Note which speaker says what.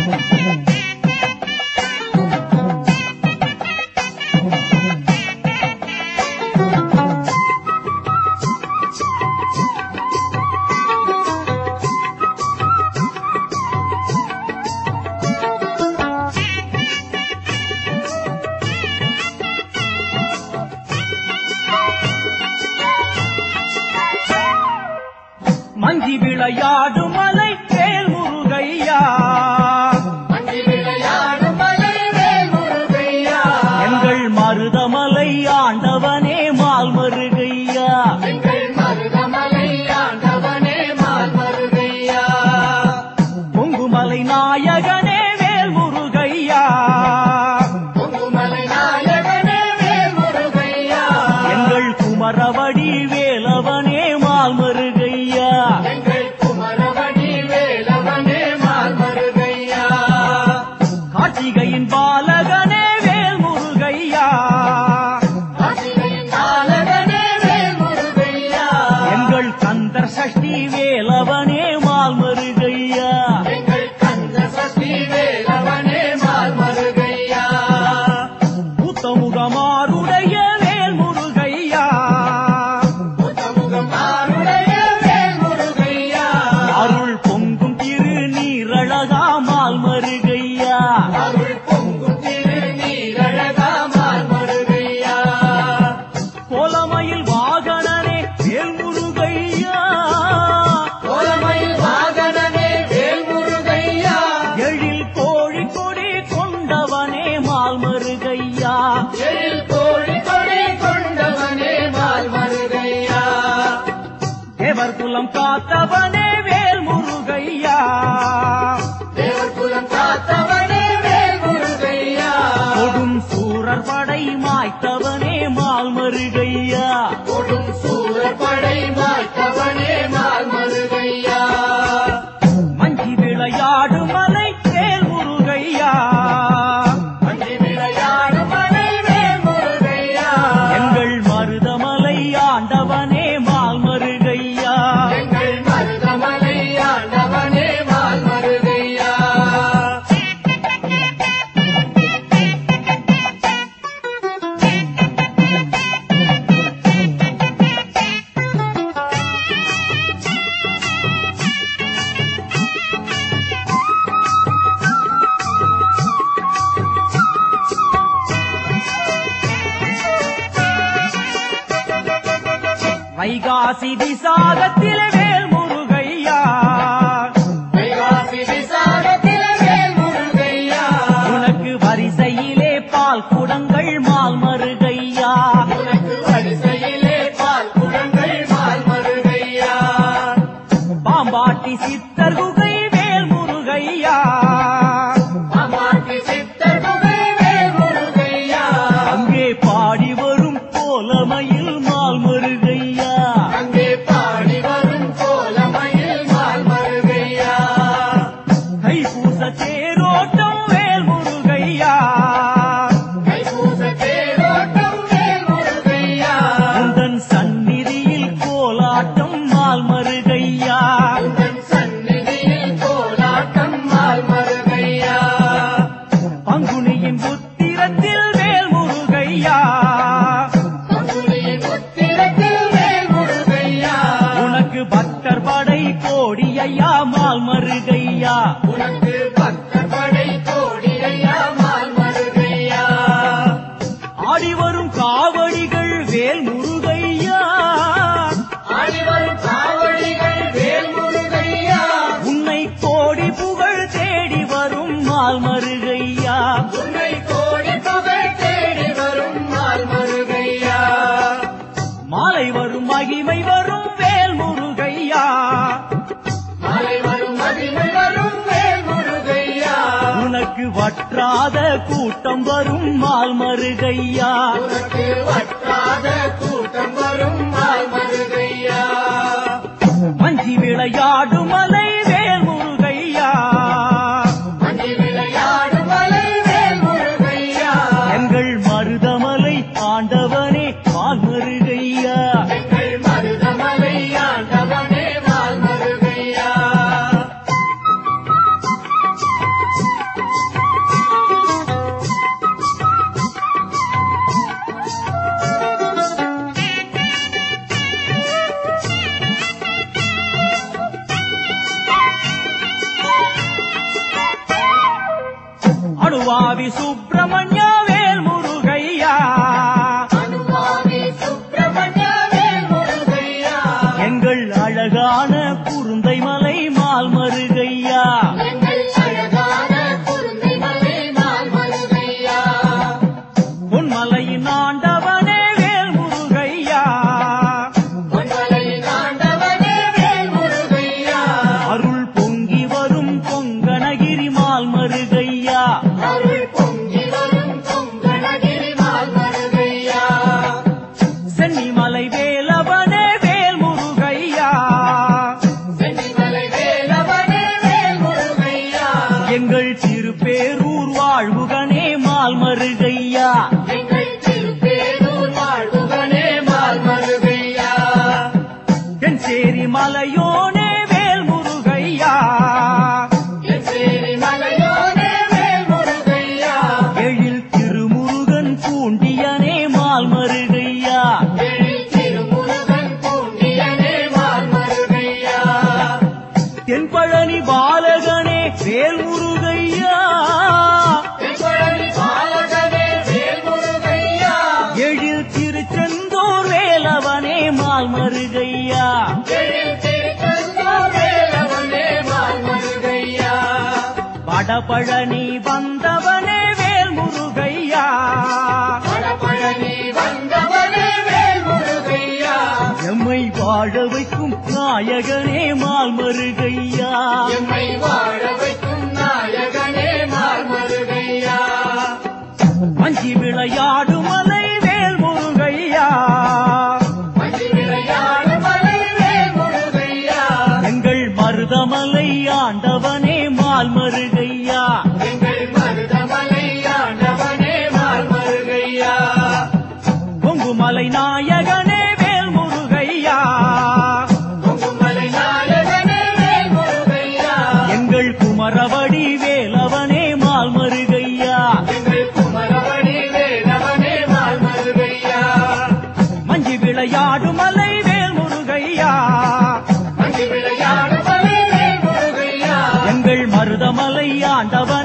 Speaker 1: மஞ்சி விளையாடும் மலை வேல் முருகையா
Speaker 2: மஞ்சி விளையாடும் மலை வேல் முருகையா
Speaker 1: எங்கள் மருதமலை ஆண்டவனே மால் மருகையா
Speaker 2: எங்கள் மருதமலை ஆண்டவனே மால் மருகையா
Speaker 1: பொங்குமலை நாயகனே வேல் முருகையா
Speaker 2: பொங்குமலை நாயகனே வேல் முருகையா
Speaker 1: எங்கள் குமரவடி வேலவனே மால் மருகையா
Speaker 2: எங்கள் குமரவடி வேலவனே மால் மருகையா
Speaker 1: கார்த்திகையின் பாலகனே வேல் முருகையா
Speaker 2: காசிகையின் பாலகனே வேல் முருகையா
Speaker 1: எங்கள் கந்தர் சஷ்டி வேலவனே மால் மருகையா
Speaker 2: எங்கள் கந்த சஷ்டி வேலவனே மால் மருகையா
Speaker 1: புத்தமுகமாருடைய வேல் முருகையா
Speaker 2: புத்தமுகம் ஆருடைய வேல் முருகையா
Speaker 1: அருள் பொங்கும் திரு நீரழகா மால் மருகையா
Speaker 2: அருள் பொங்கும் திரு நீரழகா மால் மருகையா
Speaker 1: கோலமயில் வாகனனே வேல் முருகையா
Speaker 2: கோலமயில் வாகனனே வேல் முருகையா
Speaker 1: எழில் கோழி கொடி கொண்டவனே மால் மருகையா
Speaker 2: எழில் கோழி கொடி கொண்டவனே மால் மருகையா
Speaker 1: தேவர் குலம் காத்தவனே வேல் முருகையா
Speaker 2: தேவர் குலம் காத்தவனே வேல் முருகையா
Speaker 1: கொடும் சூரர் படை மாய்த்தவனே மால் மருகையா
Speaker 2: கொடும் சூரர் படை மாய்த்தவனே மால் மருகையா
Speaker 1: மஞ்சி விளையாடு மலை வேல் முருகையா
Speaker 2: மஞ்சி விளையாடும் மலை வேல் முருகையா
Speaker 1: எங்கள் மருதமலை ஆண்டவனே மால் மருகையா
Speaker 2: எங்கள் மருதமலை ஆண்டவனே மால் மருகையா
Speaker 1: வைகாசி விசாகத்திலே வேல் முருகையா
Speaker 2: வைகாசி விசாரத்தில வேல் முருகையா
Speaker 1: உனக்கு வரிசையிலே பால் குடங்கள் மால் மருகையா
Speaker 2: உனக்கு வரிசையிலே பால் குடங்கள் மால் மருகையா
Speaker 1: பாம்பாட்டி சித்தர் குகை வேல் முருகையா
Speaker 2: அம்மாட்டி சித்தர் குகை வேல் முருகையா
Speaker 1: அங்கே பாடி வரும் கோலமையில் மால் மருகையா
Speaker 2: அங்கே பாடி வரும் கோலமயில் மால் மருகையா
Speaker 1: தைப்பூச தேரோட்டம் வேல் முருகையா
Speaker 2: கைபூச தேரோட்டம் வேல் முருகையா
Speaker 1: உந்தன் சந்நிதியில் கோலாட்டம் மால் மருகையா
Speaker 2: உந்தன் சந்நிதியில் கோலாட்டம் மால் மருகையா
Speaker 1: பங்குனியின் புத்திரத்தில் வேல் முருகையா
Speaker 2: பங்குனியின் உத்திரத்தில் வேல் முருகையா
Speaker 1: உனக்கு பக்தர் படை கோடியையா மால் மருகையா
Speaker 2: உனக்கு பக்தர் படை கோடியா மால் மருகையா
Speaker 1: ஆடி வரும் காவடிகள் வேல் முருகையா
Speaker 2: ஆடிவரும் காவடிகள் வேல் முருகையா
Speaker 1: உன்னை கோடி புகழ் தேடி வரும் மால் மருகையா
Speaker 2: உன்னை கோடி புகழ் தேடி வரும் மால் மருகையா
Speaker 1: மாலை வரும் மகிமை வரும் வேல் முருகையா
Speaker 2: மாலை வரும் மகிமை வரும் வேல் முருகையா
Speaker 1: உனக்கு வற்றாத கூட்டம் வரும் மால் மருகையா
Speaker 2: உனக்கு வற்றாத கூட்டம் வரும் மால் மருகையா
Speaker 1: மஞ்சி விளையாடு மலை வேல் முருகையா
Speaker 2: மஞ்சி விளையாடும் மலை வேல் முருகையா
Speaker 1: எங்கள் மருதமலை ஆண்டவனே மால் மருகையா
Speaker 2: எங்கள் மருதமலை ஆண்டவனே மால் மருகையா
Speaker 1: அனுவாவி சுப்பிரமணிய வேல் முருகையா
Speaker 2: அனுமாவி சுப்பிரமணிய வேல் முருகையா
Speaker 1: எங்கள் அழகான குருந்தை மலை மால் மருகையா
Speaker 2: எங்கள் அழகான குருந்தை மலை நாள் மருகையா
Speaker 1: பொன்மலையின் ஆண்டவனே வேல் முருகையா
Speaker 2: பொன்மலையின் ஆண்டவனே வேல் முருகையா
Speaker 1: அருள் பொங்கி வரும் பொங்கனகிரி மால் மருகையா
Speaker 2: அருள் பொங்கி வரும் பொங்கனகிரி நாள் மருகையா
Speaker 1: சென்னிமலை வேலவனே வேல் முருகையா
Speaker 2: சென்னிமலை வேலவனே வேல் முருகையா
Speaker 1: எங்கள் திருப்பேரூர் வாழ்வுகனே மால் மருகையா
Speaker 2: எங்கள் திருப்பேரூர் வாழ்வுகனே மால் மருகையா
Speaker 1: என் சேரி மலையோனே வேல் முருகையா
Speaker 2: என் சேரி மலையோனே வேல் முருகையா
Speaker 1: எழில் திருமுருகன் பூண்டியனே மால் மருகையா
Speaker 2: எழில் திருமுருகன் பூண்டியனே மால் மருகையா
Speaker 1: தென்பழனி பாலகனே வேல் முருகையா
Speaker 2: தென்பழனி பாலகனே வேல் முருகையா
Speaker 1: எழில் திருச்செந்தூர் வேலவனே மால் மருகையா
Speaker 2: எழில் திருச்செந்தூர் வேலவனே மால் மருகையா
Speaker 1: வடபழனி வந்தவனே வேல் முருகையா
Speaker 2: வடபழனி வந்தவனே வேல் முருகையா
Speaker 1: எம்மை வாழ வைக்கும் நாயகனே மால் மருகையா
Speaker 2: எம்மை வாழ வைக்கும் நாயகனே மால் மருகையா
Speaker 1: மஞ்சி விளையாடும் மலை வேல் முருகையா
Speaker 2: மஞ்சி விளையாடு மலை வேல் முருகையா
Speaker 1: எங்கள் மருதமலை ஆண்டவனே மால் மருகையா
Speaker 2: எங்கள் மருதமலை ஆண்டவனே மால் மருகையா
Speaker 1: பொங்குமலை நாயகனே வேல் முருகையா
Speaker 2: பொங்குமலை நாயகனே வேல் முருகையா
Speaker 1: எங்கள் குமரவடி வேலவனே மால் மருகையா
Speaker 2: எங்கள் குமரவடி வேலவனே மால் மருகையா
Speaker 1: மஞ்சி விளையாடும் மலை வேல் முருகையா
Speaker 2: மஞ்சி விளையாடு மலை வேல் முருகையா
Speaker 1: எங்கள் மருதமலை ஆண்டவனே